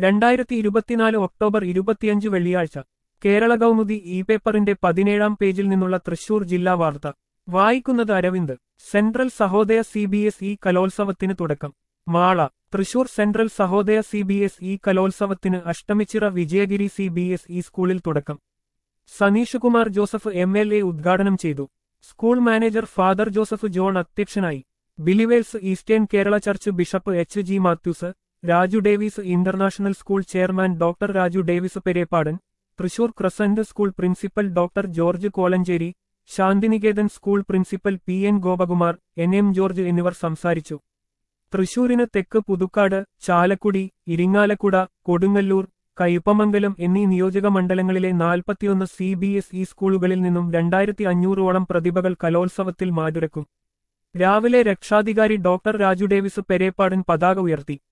രണ്ടായിരത്തി ഇരുപത്തിനാല് ഒക്ടോബർ ഇരുപത്തിയഞ്ച് വെള്ളിയാഴ്ച കേരള കൗമുദി ഇ പേപ്പറിന്റെ പതിനേഴാം പേജിൽ നിന്നുള്ള തൃശൂർ ജില്ലാ വാർത്ത വായിക്കുന്നത് Aravind central Sahodaya C B S E കലോത്സവത്തിന് തുടക്കം Mala Thrissur central Sahodaya C B S E കലോത്സവത്തിന് Ashtamichira Vijayagiri C B S E സ്കൂളിൽ തുടക്കം Saneesh Kumar Joseph M L A ഉദ്ഘാടനം ചെയ്തു school manager father Joseph John അധ്യക്ഷനായി believers eastern Kerala church bishop H G Mathews Raju Davis international school chairman doctor Raju Davis Perepadan Thrissur crescent school principal doctor George Kolenchery Shantiniketan school principal P N Gopakumar N M George എന്നിവർ സംസാരിച്ചു തൃശൂരിന് തെക്ക് പുതുക്കാട് ചാലക്കുടി ഇരിങ്ങാലക്കുട കൊടുങ്ങല്ലൂർ കയ്പമംഗലം എന്നീ നിയോജക മണ്ഡലങ്ങളിലെ നാൽപ്പത്തിയൊന്ന് സി ബി എസ് ഇ സ്കൂളുകളിൽ നിന്നും രണ്ടായിരത്തി അഞ്ഞൂറോളം പ്രതിഭകൾ കലോത്സവത്തിൽ മാതുരക്കും രാവിലെ രക്ഷാധികാരി ഡോക്ടർ രാജു ഡേവിസ് പെരേപ്പാടൻ പതാക ഉയർത്തി